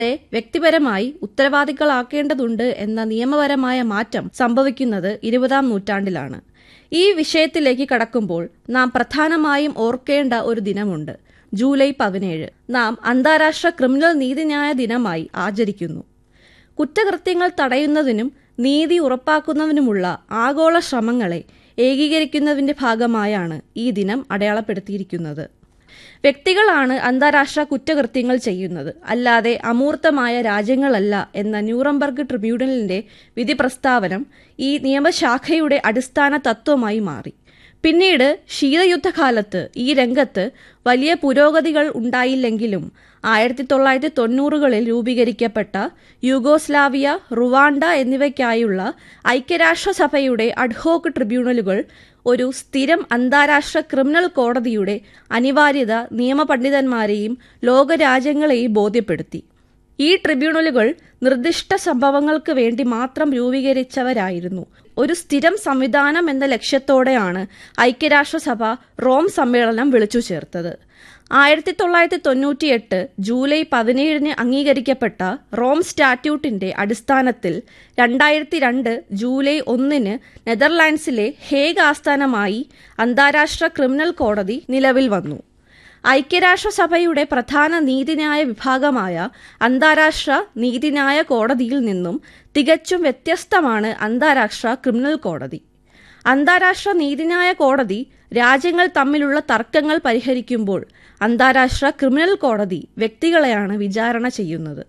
വ്യക്തിപരമായി ഉത്തരവാദികളാക്കേണ്ടതുണ്ട് എന്ന നിയമപരമായ മാറ്റം സംഭവിക്കുന്നത് ഇരുപതാം നൂറ്റാണ്ടിലാണ് ഈ വിഷയത്തിലേക്ക് കടക്കുമ്പോൾ നാം പ്രധാനമായും ഓർക്കേണ്ട ഒരു ദിനമുണ്ട് ജൂലൈ പതിനേഴ് നാം അന്താരാഷ്ട്ര ക്രിമിനൽ നീതിന്യായ ദിനമായി ആചരിക്കുന്നു കുറ്റകൃത്യങ്ങൾ തടയുന്നതിനും നീതി ഉറപ്പാക്കുന്നതിനുമുള്ള ആഗോള ശ്രമങ്ങളെ ഏകീകരിക്കുന്നതിന്റെ ഭാഗമായാണ് ഈ ദിനം അടയാളപ്പെടുത്തിയിരിക്കുന്നത് വ്യക്തികളാണ് അന്താരാഷ്ട്ര കുറ്റകൃത്യങ്ങൾ ചെയ്യുന്നത് അല്ലാതെ അമൂർത്തമായ രാജ്യങ്ങളല്ല എന്ന ന്യൂറംബർഗ് ട്രിബ്യൂണലിന്റെ വിധി പ്രസ്താവനം ഈ നിയമശാഖയുടെ അടിസ്ഥാന തത്വമായി മാറി പിന്നീട് ശീതയുദ്ധകാലത്ത് ഈ രംഗത്ത് വലിയ പുരോഗതികൾ ഉണ്ടായില്ലെങ്കിലും ആയിരത്തി തൊള്ളായിരത്തി തൊണ്ണൂറുകളിൽ രൂപീകരിക്കപ്പെട്ട യുഗോസ്ലാവിയ റുവാണ്ട എന്നിവയ്ക്കായുള്ള ഐക്യരാഷ്ട്രസഭയുടെ അഡ്ഹോക്ക് ട്രിബ്യൂണലുകൾ ഒരു സ്ഥിരം അന്താരാഷ്ട്ര ക്രിമിനൽ കോടതിയുടെ അനിവാര്യത നിയമപണ്ഡിതന്മാരെയും ലോകരാജ്യങ്ങളെയും ബോധ്യപ്പെടുത്തി ഈ ട്രിബ്യൂണലുകൾ നിർദ്ദിഷ്ട സംഭവങ്ങൾക്ക് വേണ്ടി മാത്രം രൂപീകരിച്ചവരായിരുന്നു ഒരു സ്ഥിരം സംവിധാനം എന്ന ലക്ഷ്യത്തോടെയാണ് ഐക്യരാഷ്ട്രസഭ റോം സമ്മേളനം വിളിച്ചു ചേർത്തത് ആയിരത്തി തൊള്ളായിരത്തി തൊണ്ണൂറ്റിയെട്ട് ജൂലൈ പതിനേഴിന് അംഗീകരിക്കപ്പെട്ട റോം സ്റ്റാറ്റ്യൂട്ടിന്റെ അടിസ്ഥാനത്തിൽ രണ്ടായിരത്തി രണ്ട് ജൂലൈ ഒന്നിന് നെതർലാൻഡ്സിലെ ഹേഗ് ആസ്ഥാനമായി അന്താരാഷ്ട്ര ക്രിമിനൽ കോടതി നിലവിൽ വന്നു ഐക്യരാഷ്ട്രസഭയുടെ പ്രധാന നീതിന്യായ വിഭാഗമായ അന്താരാഷ്ട്ര നീതിന്യായ കോടതിയിൽ നിന്നും തികച്ചും വ്യത്യസ്തമാണ് അന്താരാഷ്ട്ര ക്രിമിനൽ കോടതി അന്താരാഷ്ട്ര നീതിന്യായ കോടതി രാജ്യങ്ങൾ തമ്മിലുള്ള തർക്കങ്ങൾ പരിഹരിക്കുമ്പോൾ അന്താരാഷ്ട്ര ക്രിമിനൽ കോടതി വ്യക്തികളെയാണ് വിചാരണ ചെയ്യുന്നത്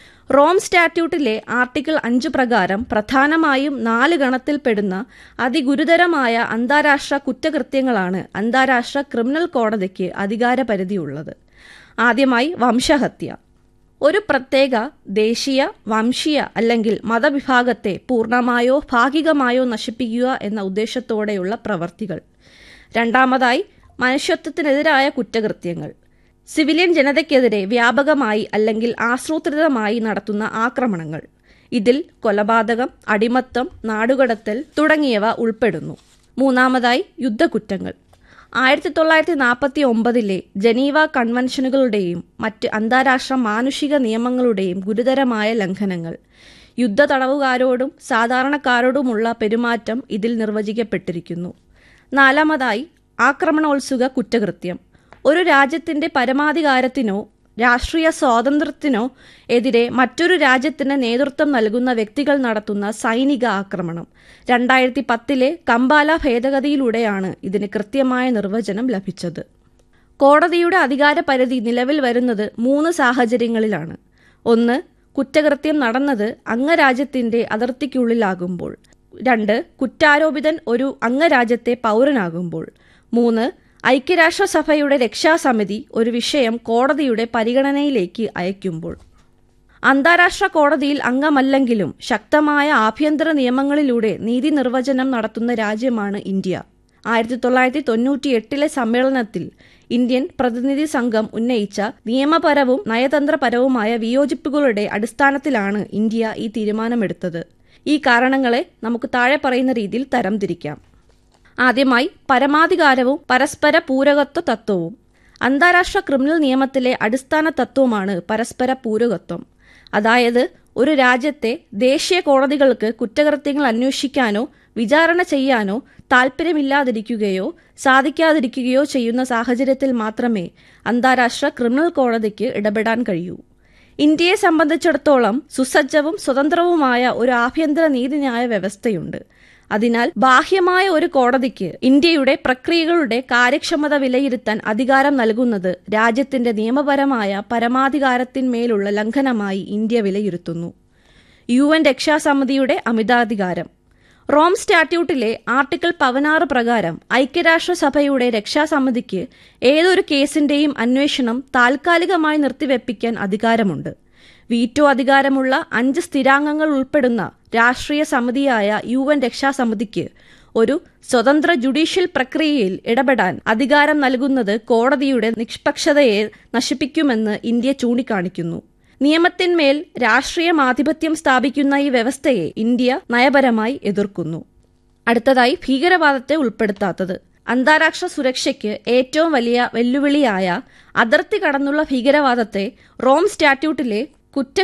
റോം സ്റ്റാറ്റ്യൂട്ടിലെ ആർട്ടിക്കിൾ അഞ്ച് പ്രകാരം പ്രധാനമായും നാല് ഗണത്തിൽപ്പെടുന്ന അതിഗുരുതരമായ അന്താരാഷ്ട്ര കുറ്റകൃത്യങ്ങളാണ് അന്താരാഷ്ട്ര ക്രിമിനൽ കോടതിക്ക് അധികാരപരിധിയുള്ളത് ആദ്യമായി വംശഹത്യ ഒരു പ്രത്യേക ദേശീയ വംശീയ അല്ലെങ്കിൽ മതവിഭാഗത്തെ പൂർണ്ണമായോ ഭാഗികമായോ നശിപ്പിക്കുക എന്ന ഉദ്ദേശത്തോടെയുള്ള പ്രവർത്തികൾ രണ്ടാമതായി മനുഷ്യത്വത്തിനെതിരായ കുറ്റകൃത്യങ്ങൾ സിവിലിയൻ ജനതയ്ക്കെതിരെ വ്യാപകമായി അല്ലെങ്കിൽ ആസൂത്രിതമായി നടത്തുന്ന ആക്രമണങ്ങൾ ഇതിൽ കൊലപാതകം അടിമത്തം നാടുകടത്തൽ തുടങ്ങിയവ ഉൾപ്പെടുന്നു മൂന്നാമതായി യുദ്ധക്കുറ്റങ്ങൾ ആയിരത്തി തൊള്ളായിരത്തി നാൽപ്പത്തി ഒമ്പതിലെ ജനീവ കൺവെൻഷനുകളുടെയും മറ്റ് അന്താരാഷ്ട്ര മാനുഷിക നിയമങ്ങളുടെയും ഗുരുതരമായ ലംഘനങ്ങൾ യുദ്ധ തടവുകാരോടും സാധാരണക്കാരോടുമുള്ള പെരുമാറ്റം ഇതിൽ നിർവചിക്കപ്പെട്ടിരിക്കുന്നു നാലാമതായി ആക്രമണോത്സുക കുറ്റകൃത്യം ഒരു രാജ്യത്തിന്റെ പരമാധികാരത്തിനോ രാഷ്ട്രീയ സ്വാതന്ത്ര്യത്തിനോ എതിരെ മറ്റൊരു രാജ്യത്തിന് നേതൃത്വം നൽകുന്ന വ്യക്തികൾ നടത്തുന്ന സൈനിക ആക്രമണം രണ്ടായിരത്തി പത്തിലെ കമ്പാല ഭേദഗതിയിലൂടെയാണ് ഇതിന് കൃത്യമായ നിർവചനം ലഭിച്ചത് കോടതിയുടെ അധികാര പരിധി നിലവിൽ വരുന്നത് മൂന്ന് സാഹചര്യങ്ങളിലാണ് ഒന്ന് കുറ്റകൃത്യം നടന്നത് അംഗരാജ്യത്തിന്റെ അതിർത്തിക്കുള്ളിലാകുമ്പോൾ രണ്ട് കുറ്റാരോപിതൻ ഒരു അംഗരാജ്യത്തെ പൗരനാകുമ്പോൾ മൂന്ന് ഐക്യരാഷ്ട്രസഭയുടെ രക്ഷാസമിതി ഒരു വിഷയം കോടതിയുടെ പരിഗണനയിലേക്ക് അയക്കുമ്പോൾ അന്താരാഷ്ട്ര കോടതിയിൽ അംഗമല്ലെങ്കിലും ശക്തമായ ആഭ്യന്തര നിയമങ്ങളിലൂടെ നീതി നിർവചനം നടത്തുന്ന രാജ്യമാണ് ഇന്ത്യ ആയിരത്തി തൊള്ളായിരത്തി തൊണ്ണൂറ്റി എട്ടിലെ സമ്മേളനത്തിൽ ഇന്ത്യൻ പ്രതിനിധി സംഘം ഉന്നയിച്ച നിയമപരവും നയതന്ത്രപരവുമായ വിയോജിപ്പുകളുടെ അടിസ്ഥാനത്തിലാണ് ഇന്ത്യ ഈ തീരുമാനമെടുത്തത് ഈ കാരണങ്ങളെ നമുക്ക് താഴെ പറയുന്ന രീതിയിൽ തരംതിരിക്കാം ആദ്യമായി പരമാധികാരവും പരസ്പര പൂരകത്വ തത്വവും അന്താരാഷ്ട്ര ക്രിമിനൽ നിയമത്തിലെ അടിസ്ഥാന തത്വമാണ് പരസ്പര പൂരകത്വം അതായത് ഒരു രാജ്യത്തെ ദേശീയ കോടതികൾക്ക് കുറ്റകൃത്യങ്ങൾ അന്വേഷിക്കാനോ വിചാരണ ചെയ്യാനോ താൽപ്പര്യമില്ലാതിരിക്കുകയോ സാധിക്കാതിരിക്കുകയോ ചെയ്യുന്ന സാഹചര്യത്തിൽ മാത്രമേ അന്താരാഷ്ട്ര ക്രിമിനൽ കോടതിക്ക് ഇടപെടാൻ കഴിയൂ ഇന്ത്യയെ സംബന്ധിച്ചിടത്തോളം സുസജ്ജവും സ്വതന്ത്രവുമായ ഒരു ആഭ്യന്തര നീതിന്യായ വ്യവസ്ഥയുണ്ട് അതിനാൽ ബാഹ്യമായ ഒരു കോടതിക്ക് ഇന്ത്യയുടെ പ്രക്രിയകളുടെ കാര്യക്ഷമത വിലയിരുത്താൻ അധികാരം നൽകുന്നത് രാജ്യത്തിന്റെ നിയമപരമായ പരമാധികാരത്തിന്മേലുള്ള ലംഘനമായി ഇന്ത്യ വിലയിരുത്തുന്നു യു എൻ രക്ഷാസമിതിയുടെ അമിതാധികാരം റോം സ്റ്റാറ്റ്യൂട്ടിലെ ആർട്ടിക്കിൾ പതിനാറ് പ്രകാരം ഐക്യരാഷ്ട്രസഭയുടെ രക്ഷാസമിതിക്ക് ഏതൊരു കേസിന്റെയും അന്വേഷണം താൽക്കാലികമായി നിർത്തിവെപ്പിക്കാൻ അധികാരമുണ്ട് വീറ്റോ അധികാരമുള്ള അഞ്ച് സ്ഥിരാംഗങ്ങൾ ഉൾപ്പെടുന്ന രാഷ്ട്രീയ സമിതിയായ യു എൻ രക്ഷാസമിതിക്ക് ഒരു സ്വതന്ത്ര ജുഡീഷ്യൽ പ്രക്രിയയിൽ ഇടപെടാൻ അധികാരം നൽകുന്നത് കോടതിയുടെ നിഷ്പക്ഷതയെ നശിപ്പിക്കുമെന്ന് ഇന്ത്യ ചൂണ്ടിക്കാണിക്കുന്നു നിയമത്തിന്മേൽ രാഷ്ട്രീയ ആധിപത്യം സ്ഥാപിക്കുന്ന ഈ വ്യവസ്ഥയെ ഇന്ത്യ നയപരമായി എതിർക്കുന്നു അടുത്തതായി ഭീകരവാദത്തെ ഉൾപ്പെടുത്താത്തത് അന്താരാഷ്ട്ര സുരക്ഷയ്ക്ക് ഏറ്റവും വലിയ വെല്ലുവിളിയായ അതിർത്തി കടന്നുള്ള ഭീകരവാദത്തെ റോം സ്റ്റാറ്റ്യൂട്ടിലെ കുറ്റ